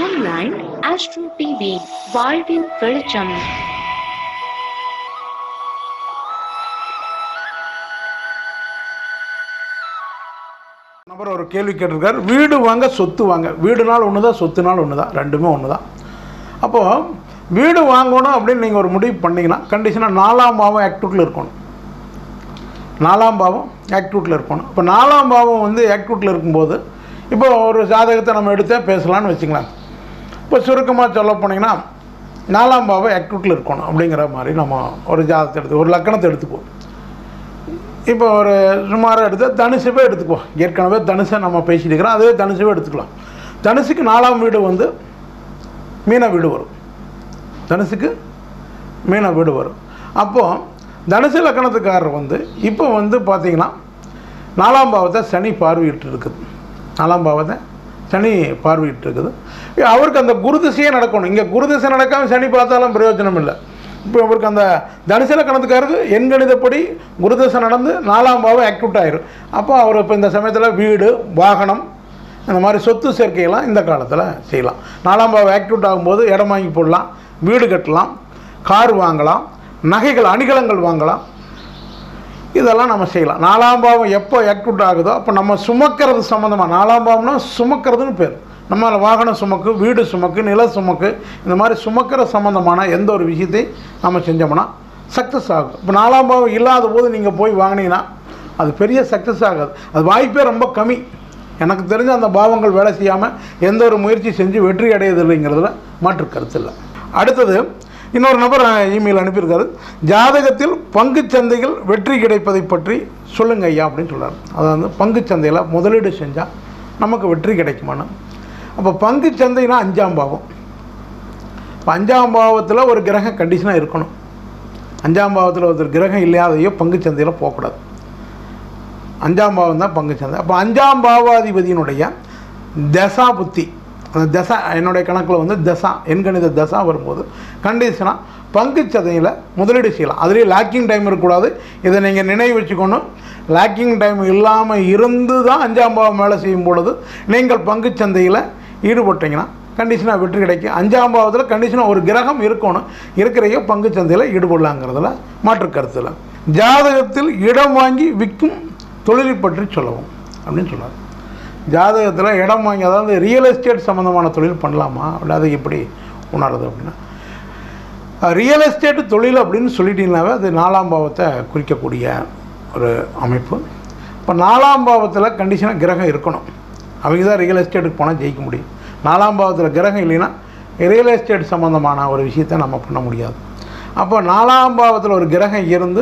online astro TV வாழ்வின் வெளிச்சம் நபர் ஒரு கேள்வி கேட்டிருக்கார் வீடு வாங்க சொத்து வாங்க வீடுனால் ஒன்று தான் சொத்துனால் ஒன்று தான் ரெண்டுமே ஒன்று தான் அப்போது வீடு வாங்கணும் அப்படின்னு நீங்கள் ஒரு முடிவு பண்ணீங்கன்னா கண்டிஷனாக நாலாம் பாவம் ஆக்டிவ்ல இருக்கணும் நாலாம் பாவம் ஆக்டிவ்ல இருக்கணும் இப்போ நாலாம் பாவம் வந்து ஆக்டிவ்ல இருக்கும்போது இப்போ ஒரு ஜாதகத்தை நம்ம எடுத்தே பேசலாம்னு வச்சுக்கலாம் இப்போ சுருக்கமாக சொல்ல போனீங்கன்னா நாலாம் பாவம் ஆக்டிவ்ல இருக்கணும் அப்படிங்கிற மாதிரி நம்ம ஒரு ஜாதகத்தை எடுத்து ஒரு லக்கணத்தை எடுத்துக்குவோம் இப்போ ஒரு சுமாராக எடுத்து தனுசுவே எடுத்துக்குவோம் ஏற்கனவே தனுசை நம்ம பேசிட்டு இருக்கிறோம் அதே தனுசுவே எடுத்துக்கலாம் தனுசுக்கு நாலாம் வீடு வந்து மீன வீடு வரும் தனுசுக்கு மீன வீடு வரும் அப்போது தனுசு லக்கணத்துக்காரர் வந்து இப்போ வந்து பார்த்தீங்கன்னா நாலாம் பாவத்தை சனி பார்வையிட்டு இருக்குது நாலாம் பாவத்தை சனி பார்வையிட்டு இருக்குது அவருக்கு அந்த குருதிசையே நடக்கணும் இங்கே குருதிசை நடக்காமல் சனி பார்த்தாலும் பிரயோஜனம் இல்லை இப்போ அவருக்கு அந்த தனுசு லக்கணத்துக்காருக்கு எண்கணிதப்படி குருதசை நடந்து நாலாம் பாவம் ஆக்டிவேட் ஆயிரும் அப்போ அவர் இப்போ இந்த சமயத்தில் வீடு வாகனம் இந்த மாதிரி சொத்து சேர்க்கையெல்லாம் இந்த காலத்தில் செய்யலாம் நாலாம் பாவம் ஆக்டிவேட் ஆகும்போது இடம் வாங்கி போடலாம் வீடு கட்டலாம் கார் வாங்கலாம் நகைகள் அணிகலங்கள் வாங்கலாம் இதெல்லாம் நம்ம செய்யலாம் நாலாம் பாவம் எப்போ ஆக்டிவேட் ஆகுதோ அப்போ நம்ம சுமக்கிறது சம்மந்தமாக நாலாம் பாவம்னா சுமக்கிறதுன்னு பேர் நம்ம வாகனம் சுமக்கு வீடு சுமக்கு நில சுமக்கு இந்த மாதிரி சுமக்கிற சம்மந்தமான எந்த ஒரு விஷயத்தை நம்ம செஞ்சோம்னா சக்ஸஸ் ஆகும் இப்போ நாலாம் பாவம் இல்லாத போது நீங்கள் போய் வாங்கினீங்கன்னா அது பெரிய சக்ஸஸ் ஆகாது அது வாய்ப்பே ரொம்ப கம்மி எனக்கு தெரிஞ்ச அந்த பாவங்கள் வேலை செய்யாமல் எந்த ஒரு முயற்சி செஞ்சு வெற்றி அடையதில்லைங்கிறதுல மாற்று கருத்து இல்லை அடுத்தது இன்னொரு நபர் இமெயில் அனுப்பியிருக்காரு ஜாதகத்தில் பங்குச் சந்தைகள் வெற்றி கிடைப்பதை பற்றி சொல்லுங்க ஐயா அப்படின்னு சொல்கிறார் அதாவது பங்குச் சந்தையில் முதலீடு செஞ்சால் நமக்கு வெற்றி கிடைக்குமான்னு அப்போ பங்குச் சந்தைனா அஞ்சாம் பாவம் இப்போ அஞ்சாம் பாவத்தில் ஒரு கிரகம் கண்டிஷனாக இருக்கணும் அஞ்சாம் பாவத்தில் ஒரு கிரகம் இல்லாதையோ பங்குச் சந்தையில் போகக்கூடாது அஞ்சாம் பாவம் தான் பங்கு சந்தை அப்போ அஞ்சாம் பாவாதிபதியினுடைய தசா புத்தி அந்த தசா என்னுடைய கணக்கில் வந்து தசா எண்கணித தசா வரும்போது கண்டிஷனாக பங்கு சந்தையில் முதலீடு செய்யலாம் அதுலேயும் லாக்கிங் டைம் இருக்கக்கூடாது இதை நீங்கள் நினைவு வச்சுக்கணும் லாக்கிங் டைம் இல்லாமல் இருந்து தான் அஞ்சாம் பாவம் வேலை செய்யும் பொழுது நீங்கள் பங்கு சந்தையில் ஈடுபட்டீங்கன்னா கண்டிஷனாக வெற்றி கிடைக்கும் அஞ்சாம் பாவத்தில் கண்டிஷனாக ஒரு கிரகம் இருக்கணும் இருக்கிறையோ பங்கு சந்தையில் ஈடுபடலாங்கிறதுல மாற்று கருத்தில் ஜாதகத்தில் இடம் வாங்கி விற்கும் தொழிலை பற்றி சொல்லவும் அப்படின்னு சொல்கிறார் ஜாதகத்தில் இடம் வாங்கி அதாவது ரியல் எஸ்டேட் சம்மந்தமான தொழில் பண்ணலாமா அப்படி அதை எப்படி உணருது அப்படின்னா ரியல் எஸ்டேட் தொழில் அப்படின்னு சொல்லிட்டீங்கன்னாவே அது நாலாம் பாவத்தை குறிக்கக்கூடிய ஒரு அமைப்பு இப்போ நாலாம் பாவத்தில் கண்டிஷனாக கிரகம் இருக்கணும் அவங்க தான் ரியல் எஸ்டேட்டுக்கு போனால் ஜெயிக்க முடியும் நாலாம் பாவத்தில் கிரகம் இல்லைன்னா ரியல் எஸ்டேட் சம்மந்தமான ஒரு விஷயத்தை நம்ம பண்ண முடியாது அப்போ நாலாம் பாவத்தில் ஒரு கிரகம் இருந்து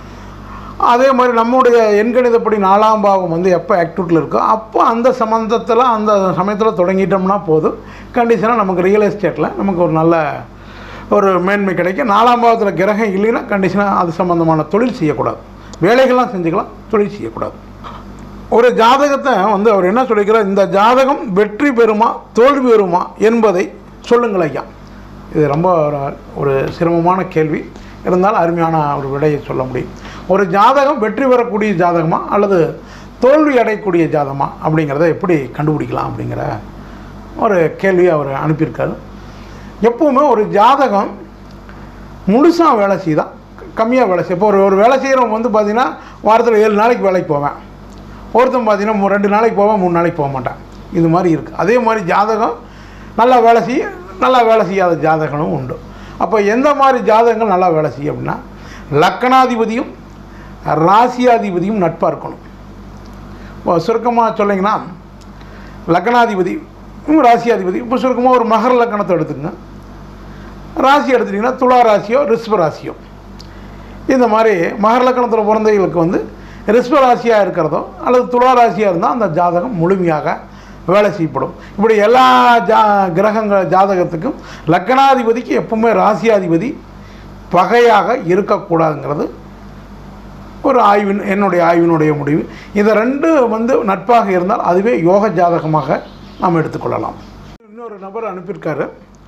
அதே மாதிரி நம்முடைய எண்கணிதப்படி நாலாம் பாவம் வந்து எப்போ ஆக்டிவ்ல இருக்கோ அப்போ அந்த சம்மந்தத்தில் அந்த சமயத்தில் தொடங்கிட்டோம்னா போதும் கண்டிஷனாக நமக்கு ரியல் எஸ்டேட்டில் நமக்கு ஒரு நல்ல ஒரு மேன்மை கிடைக்கும் நாலாம் பாவத்தில் கிரகம் இல்லைன்னா கண்டிஷனாக அது சம்மந்தமான தொழில் செய்யக்கூடாது வேலைகள்லாம் செஞ்சுக்கலாம் தொழில் செய்யக்கூடாது ஒரு ஜாதகத்தை வந்து அவர் என்ன சொல்லிக்கிறார் இந்த ஜாதகம் வெற்றி பெறுமா தோல்வி பெறுமா என்பதை சொல்லுங்கள் ஐயா இது ரொம்ப ஒரு ஒரு சிரமமான கேள்வி இருந்தாலும் அருமையான ஒரு விடையை சொல்ல முடியும் ஒரு ஜாதகம் வெற்றி பெறக்கூடிய ஜாதகமா அல்லது தோல்வி அடையக்கூடிய ஜாதகமா அப்படிங்கிறத எப்படி கண்டுபிடிக்கலாம் அப்படிங்கிற ஒரு கேள்வியை அவர் அனுப்பியிருக்காரு எப்பவுமே ஒரு ஜாதகம் முழுசாக வேலை செய்தால் கம்மியாக வேலை செய்யும் இப்போ ஒரு ஒரு வேலை செய்கிறவங்க வந்து பார்த்திங்கன்னா வாரத்தில் ஏழு நாளைக்கு வேலைக்கு போவேன் ஒருத்தன் பார்த்தீங்கன்னா மூ- ரெண்டு நாளைக்கு போவேன் மூணு நாளைக்கு போக மாட்டேன் இது மாதிரி இருக்குது அதே மாதிரி ஜாதகம் நல்லா வேலை செய்ய நல்லா வேலை செய்யாத ஜாதகங்களும் உண்டு அப்போ எந்த மாதிரி ஜாதகங்கள் நல்லா வேலை செய்யும் அப்படின்னா லக்கணாதிபதியும் ராசியாதிபதியும் நட்பாக இருக்கணும் இப்போ சுருக்கமாக சொல்லிங்கன்னா லக்கணாதிபதி உம், ராசியாதிபதி இப்போ சுருக்கமாக ஒரு மகர லக்கணத்தை எடுத்துக்கங்க ராசி எடுத்துட்டிங்கன்னா துலா ராசியோ ரிஷப ராசியோ இந்த மாதிரி மகர லக்கணத்தில் பிறந்தவங்களுக்கு வந்து ரிஷப ராசியாக இருக்கிறதோ அல்லது துலா ராசியாக இருந்தால் அந்த ஜாதகம் முழுமையாக வேலை செய்யப்படும் இப்படி எல்லா ஜா கிரகங்கள் ஜாதகத்துக்கும் லக்கணாதிபதிக்கு எப்பவுமே ராசியாதிபதி பகையாக இருக்கக்கூடாதுங்கிறது ஒரு ஆய்வின் என்னுடைய ஆய்வினுடைய முடிவு இந்த ரெண்டு வந்து நட்பாக இருந்தால் அதுவே யோக ஜாதகமாக நாம் எடுத்துக்கொள்ளலாம் இன்னொரு நபர் அனுப்பியிருக்காரு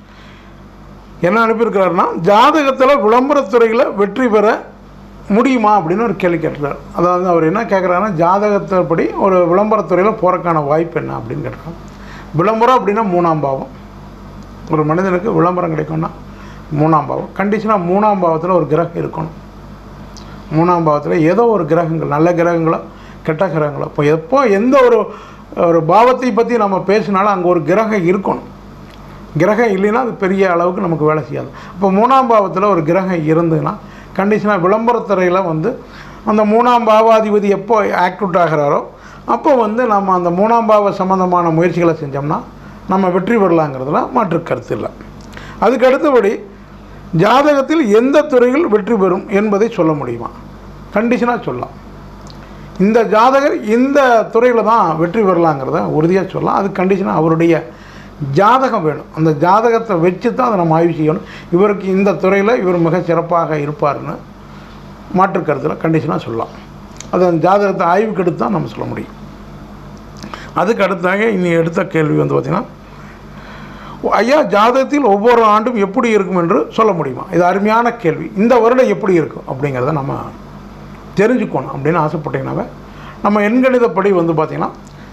என்ன அனுப்பியிருக்கிறாருன்னா ஜாதகத்தில் விளம்பரத்துறையில் வெற்றி பெற முடியுமா அப்படின்னு ஒரு கேள்வி கேட்டிருக்காரு அதாவது அவர் என்ன கேட்குறாருன்னா ஜாதகத்தைப்படி ஒரு விளம்பரத்துறையில் போகிறக்கான வாய்ப்பு என்ன அப்படின்னு கேட்டிருக்காரு விளம்பரம் அப்படின்னா மூணாம் பாவம் ஒரு மனிதனுக்கு விளம்பரம் கிடைக்கும்னா மூணாம் பாவம் கண்டிஷனாக மூணாம் பாவத்தில் ஒரு கிரகம் இருக்கணும் மூணாம் பாவத்தில் ஏதோ ஒரு கிரகங்கள் நல்ல கிரகங்களோ கெட்ட கிரகங்களோ இப்போ எப்போ எந்த ஒரு ஒரு பாவத்தை பற்றி நம்ம பேசினாலும் அங்கே ஒரு கிரகம் இருக்கணும் கிரகம் இல்லைன்னா அது பெரிய அளவுக்கு நமக்கு வேலை செய்யாது இப்போ மூணாம் பாவத்தில் ஒரு கிரகம் இருந்ததுன்னா கண்டிஷனாக விளம்பரத்துறையில் வந்து அந்த மூணாம் பாவாதிபதி எப்போ ஆக்டிவேட் ஆகிறாரோ அப்போ வந்து நம்ம அந்த மூணாம் பாவ சம்மந்தமான முயற்சிகளை செஞ்சோம்னா நம்ம வெற்றி பெறலாங்கிறதுல மாற்று கருத்து இல்லை அதுக்கு அடுத்தபடி ஜாதகத்தில் எந்த துறையில் வெற்றி பெறும் என்பதை சொல்ல முடியுமா கண்டிஷனாக சொல்லலாம் இந்த ஜாதகர் இந்த துறையில் தான் வெற்றி பெறலாங்கிறத உறுதியாக சொல்லலாம் அது கண்டிஷனாக அவருடைய ஜாதகம் வேணும் அந்த ஜாதகத்தை வச்சு தான் அதை நம்ம ஆய்வு செய்யணும் இவருக்கு இந்த துறையில் இவர் மிக சிறப்பாக இருப்பார்னு மாற்று கருத்தில் கண்டிஷனாக சொல்லலாம் அது அந்த ஜாதகத்தை ஆய்வுக்கு எடுத்து தான் நம்ம சொல்ல முடியும் அதுக்கு அடுத்தாக இனி எடுத்த கேள்வி வந்து பார்த்திங்கன்னா ஐயா ஜாதகத்தில் ஒவ்வொரு ஆண்டும் எப்படி இருக்கும் என்று சொல்ல முடியுமா இது அருமையான கேள்வி இந்த வருடம் எப்படி இருக்கும் அப்படிங்கிறத நம்ம தெரிஞ்சுக்கணும் அப்படின்னு ஆசைப்பட்டீங்கன்னாவே நம்ம எண்கணிதப்படி வந்து பார்த்திங்கன்னா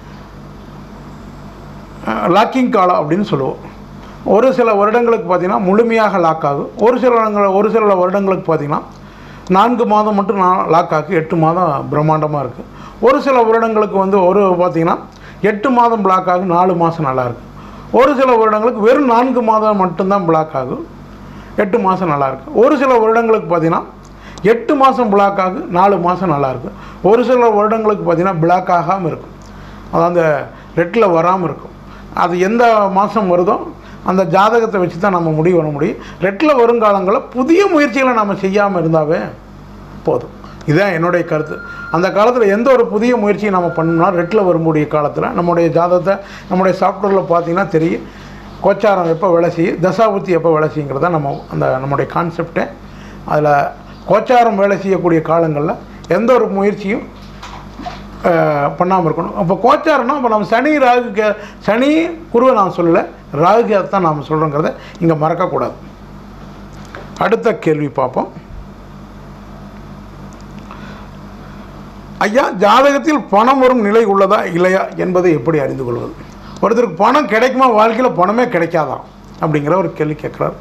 லாக்கிங் காலம் அப்படின்னு சொல்லுவோம் ஒரு சில வருடங்களுக்கு பார்த்திங்கன்னா முழுமையாக லாக் ஆகும் ஒரு சில இடங்கள் ஒரு சில வருடங்களுக்கு பார்த்திங்கன்னா நான்கு மாதம் மட்டும் நான் லாக் ஆகி எட்டு மாதம் பிரம்மாண்டமாக இருக்குது ஒரு சில வருடங்களுக்கு வந்து ஒரு பார்த்திங்கன்னா எட்டு மாதம் பிளாக் ஆகும் நாலு மாதம் நல்லா இருக்கு ஒரு சில வருடங்களுக்கு வெறும் நான்கு மாதம் மட்டும்தான் பிளாக் ஆகும் எட்டு மாதம் நல்லாயிருக்கு ஒரு சில வருடங்களுக்கு பார்த்திங்கன்னா எட்டு மாதம் பிளாக் ஆகும் நாலு மாதம் நல்லாயிருக்கு ஒரு சில வருடங்களுக்கு பார்த்திங்கன்னா பிளாக் ஆகாமல் இருக்கும் அது அந்த ரெட்டில் வராமல் இருக்கும் அது எந்த மாதம் வருதோ அந்த ஜாதகத்தை வச்சு தான் நம்ம முடிவு பண்ண முடியும் ரெட்டில் வருங்காலங்களில் புதிய முயற்சிகளை நம்ம செய்யாமல் இருந்தாவே போதும் இதுதான் என்னுடைய கருத்து அந்த காலத்தில் எந்த ஒரு புதிய முயற்சியை நம்ம பண்ணோம்னா ரெட்டில் வரக்கூடிய காலத்தில் நம்முடைய ஜாதகத்தை நம்முடைய சாஃப்ட்வேரில் பார்த்தீங்கன்னா தெரியும் கோச்சாரம் எப்போ வேலை செய்யும் தசாபுத்தி எப்போ வேலை செய்யுங்கிறத நம்ம அந்த நம்முடைய கான்செப்டே அதில் கோச்சாரம் வேலை செய்யக்கூடிய காலங்களில் எந்த ஒரு முயற்சியும் பண்ணாமல் இருக்கணும் அப்போ கோச்சாரம்னா இப்போ நம்ம சனி ராகு கே சனி குருவை நான் சொல்லலை ராகு தான் நாம் சொல்கிறோங்கிறத இங்கே மறக்கக்கூடாது அடுத்த கேள்வி பார்ப்போம் ஐயா ஜாதகத்தில் பணம் வரும் நிலை உள்ளதா இல்லையா என்பதை எப்படி அறிந்து கொள்வது ஒருத்தருக்கு பணம் கிடைக்குமா வாழ்க்கையில் பணமே கிடைக்காதா அப்படிங்கிற ஒரு கேள்வி கேட்குறாரு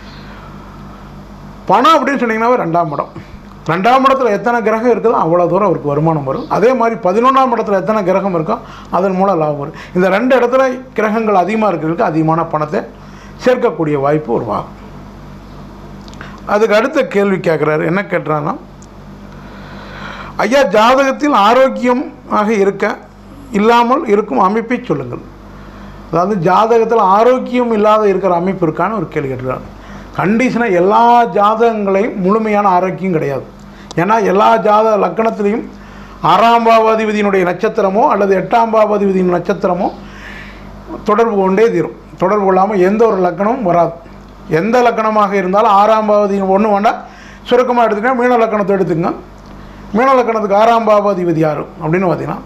பணம் அப்படின்னு சொன்னீங்கன்னா ரெண்டாம் இடம் ரெண்டாம் இடத்துல எத்தனை கிரகம் இருக்குதோ அவ்வளோ தூரம் அவருக்கு வருமானம் வரும் அதே மாதிரி பதினொன்றாம் இடத்துல எத்தனை கிரகம் இருக்கோ அதன் மூலம் லாபம் வரும் இந்த ரெண்டு இடத்துல கிரகங்கள் அதிகமாக இருக்கிறதுக்கு அதிகமான பணத்தை சேர்க்கக்கூடிய வாய்ப்பு உருவாகும் அதுக்கு அடுத்த கேள்வி கேட்குறாரு என்ன கேட்டுறான்னா ஐயா ஜாதகத்தில் ஆரோக்கியமாக இருக்க இல்லாமல் இருக்கும் அமைப்பை சொல்லுங்கள் அதாவது ஜாதகத்தில் ஆரோக்கியம் இல்லாத இருக்கிற அமைப்பு இருக்கான்னு ஒரு கேள்வி கேட்டுருக்காங்க கண்டிஷனாக எல்லா ஜாதகங்களையும் முழுமையான ஆரோக்கியம் கிடையாது ஏன்னா எல்லா ஜாதக லக்கணத்திலையும் ஆறாம் பாவாதிபதியினுடைய நட்சத்திரமோ அல்லது எட்டாம் பாவாதிபதியின் நட்சத்திரமோ தொடர்பு கொண்டே தீரும் தொடர்பு கொள்ளாமல் எந்த ஒரு லக்கணமும் வராது எந்த லக்கணமாக இருந்தாலும் ஆறாம் பாவதி ஒன்று வேண்டாம் சுருக்கமாக எடுத்துக்கிட்டா மீன லக்கணத்தை எடுத்துங்க மீன லக்கணத்துக்கு ஆறாம் பாவாதிபதி யார் அப்படின்னு பார்த்தீங்கன்னா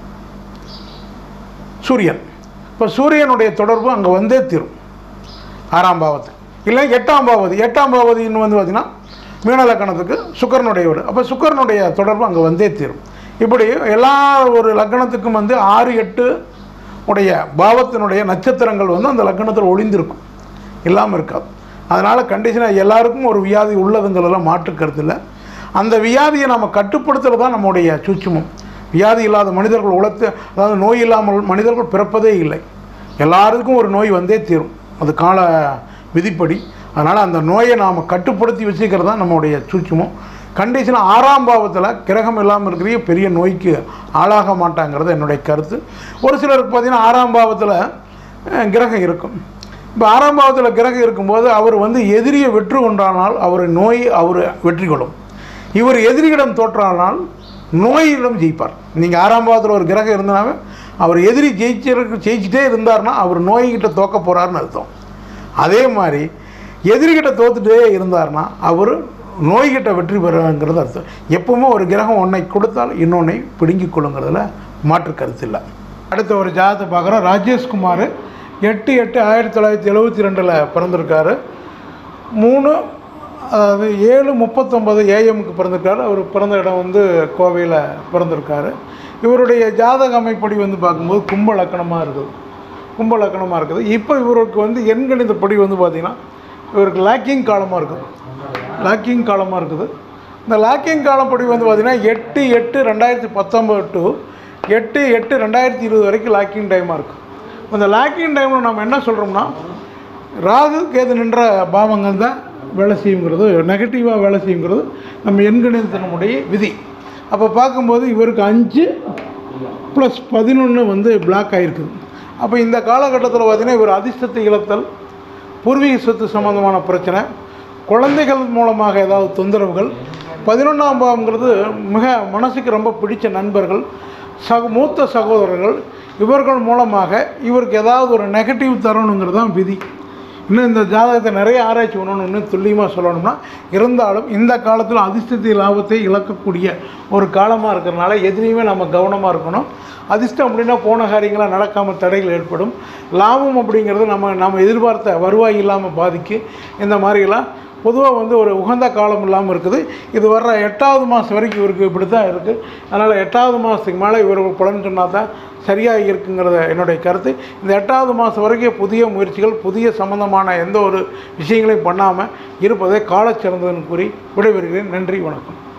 சூரியன் இப்போ சூரியனுடைய தொடர்பு அங்கே வந்தே தீரும் ஆறாம் பாவத்துக்கு இல்லை எட்டாம் பாவதி எட்டாம் பாவதின்னு வந்து பார்த்திங்கன்னா மீனலக்கணத்துக்கு சுக்கரனுடைய வீடு அப்போ சுக்கரனுடைய தொடர்பு அங்கே வந்தே தீரும் இப்படி எல்லா ஒரு லக்கணத்துக்கும் வந்து ஆறு எட்டு உடைய பாவத்தினுடைய நட்சத்திரங்கள் வந்து அந்த லக்கணத்தில் ஒளிந்திருக்கும் இல்லாமல் இருக்காது அதனால் கண்டிஷனாக எல்லாருக்கும் ஒரு வியாதி உள்ளதுங்கிறதெல்லாம் மாற்று கருத்து இல்லை அந்த வியாதியை நம்ம கட்டுப்படுத்துறது தான் நம்முடைய சூட்சுமம் வியாதி இல்லாத மனிதர்கள் உலகத்து அதாவது நோய் இல்லாமல் மனிதர்கள் பிறப்பதே இல்லை எல்லாருக்கும் ஒரு நோய் வந்தே தீரும் அது கால விதிப்படி அதனால் அந்த நோயை நாம் கட்டுப்படுத்தி வச்சுக்கிறது தான் நம்முடைய சூட்சுமம் கண்டிஷனாக ஆறாம் பாவத்தில் கிரகம் இல்லாமல் இருக்கிற பெரிய நோய்க்கு ஆளாக மாட்டாங்கிறது என்னுடைய கருத்து ஒரு சிலருக்கு பார்த்திங்கன்னா ஆறாம் பாவத்தில் அஹ், கிரகம் இருக்கும் இப்போ ஆறாம் பாவத்தில் கிரகம் இருக்கும்போது அவர் வந்து எதிரியை வெற்றி கொண்டானால் அவர் நோய் அவர் வெற்றி கொள்ளும் இவர் எதிரியிடம் தோற்றானால் நோயிடம் ஜெயிப்பார் நீங்கள் ஆறாம் பாவத்தில் ஒரு கிரகம் இருந்தாவே அவர் எதிரி ஜெயிச்சிருக்கு ஜெயிச்சிட்டே இருந்தார்னா அவர் நோய்கிட்ட தோக்க போகிறாருன்னு அர்த்தம் அதே மாதிரி எதிரிகிட்ட தோத்துட்டே இருந்தார்னா அவர் நோய்கிட்ட வெற்றி பெறுங்கிறது அர்த்தம் எப்பவுமே ஒரு கிரகம் ஒன்றை கொடுத்தால் இன்னொன்னை பிடுங்கிக் கொள்ளுங்கிறதுல மாற்று கருத்து இல்லை அடுத்த ஒரு ஜாதத்தை பார்க்குறோம் ராஜேஷ்குமார் எட்டு எட்டு ஆயிரத்தி தொள்ளாயிரத்தி எழுபத்தி ரெண்டில் பிறந்திருக்காரு மூணு அதாவது ஏழு முப்பத்தொம்பது ஏஎம்க்கு பிறந்திருக்காரு அவர் பிறந்த இடம் வந்து கோவையில் பிறந்திருக்காரு இவருடைய ஜாதக அமைப்படி வந்து பார்க்கும்போது கும்ப லக்கணமாக இருக்குது கும்ப லக்கணமாக இருக்குது இப்போ இவருக்கு வந்து எண்கணிதப்படி வந்து பார்த்திங்கன்னா இவருக்கு லாக்கிங் காலமாக இருக்குது லாக்கிங் காலமாக இருக்குது இந்த லாக்கிங் காலப்படி வந்து பார்த்திங்கன்னா எட்டு எட்டு ரெண்டாயிரத்தி பத்தொம்பது டு எட்டு எட்டு ரெண்டாயிரத்தி இருபது வரைக்கும் லாக்கிங் டைமாக இருக்குது இந்த லாக்கிங் டைமில் நம்ம என்ன சொல்கிறோம்னா ராகு கேது நின்ற பாவங்கள் தான் வேலை செய்யுங்கிறது நெகட்டிவாக வேலை செய்யுங்கிறது நம்ம எண்கணிதத்தினுடைய விதி அப்போ பார்க்கும்போது இவருக்கு அஞ்சு ப்ளஸ் பதினொன்று வந்து பிளாக் ஆகிருக்குது அப்போ இந்த காலகட்டத்தில் பார்த்திங்கன்னா இவர் அதிர்ஷ்டத்தை இழத்தல் பூர்வீக சொத்து சம்மந்தமான பிரச்சனை குழந்தைகள் மூலமாக ஏதாவது தொந்தரவுகள் பதினொன்றாம் பாவங்கிறது மிக மனசுக்கு ரொம்ப பிடிச்ச நண்பர்கள் சக மூத்த சகோதரர்கள் இவர்கள் மூலமாக இவருக்கு ஏதாவது ஒரு நெகட்டிவ் தரணுங்கிறது தான் விதி இன்னும் இந்த ஜாதகத்தை நிறைய ஆராய்ச்சி பண்ணணும் இன்னும் துல்லியமாக சொல்லணும்னா இருந்தாலும் இந்த காலத்தில் அதிர்ஷ்டத்தை லாபத்தை இழக்கக்கூடிய ஒரு காலமாக இருக்கிறனால எதுலேயுமே நம்ம கவனமாக இருக்கணும் அதிர்ஷ்டம் அப்படின்னா போன காரியங்களாக நடக்காமல் தடைகள் ஏற்படும் லாபம் அப்படிங்கிறது நம்ம நம்ம எதிர்பார்த்த வருவாய் இல்லாமல் பாதிக்கு இந்த மாதிரிலாம் பொதுவாக வந்து ஒரு உகந்த காலம் இல்லாமல் இருக்குது இது வர்ற எட்டாவது மாதம் வரைக்கும் இவருக்கு இப்படி தான் இருக்குது அதனால் எட்டாவது மாதத்துக்கு மேலே இவர் பலன் சொன்னால் தான் சரியாக இருக்குங்கிறத என்னுடைய கருத்து இந்த எட்டாவது மாதம் வரைக்கும் புதிய முயற்சிகள் புதிய சம்பந்தமான எந்த ஒரு விஷயங்களையும் பண்ணாமல் இருப்பதை காலச்சிறந்ததுன்னு கூறி விடைபெறுகிறேன் நன்றி வணக்கம்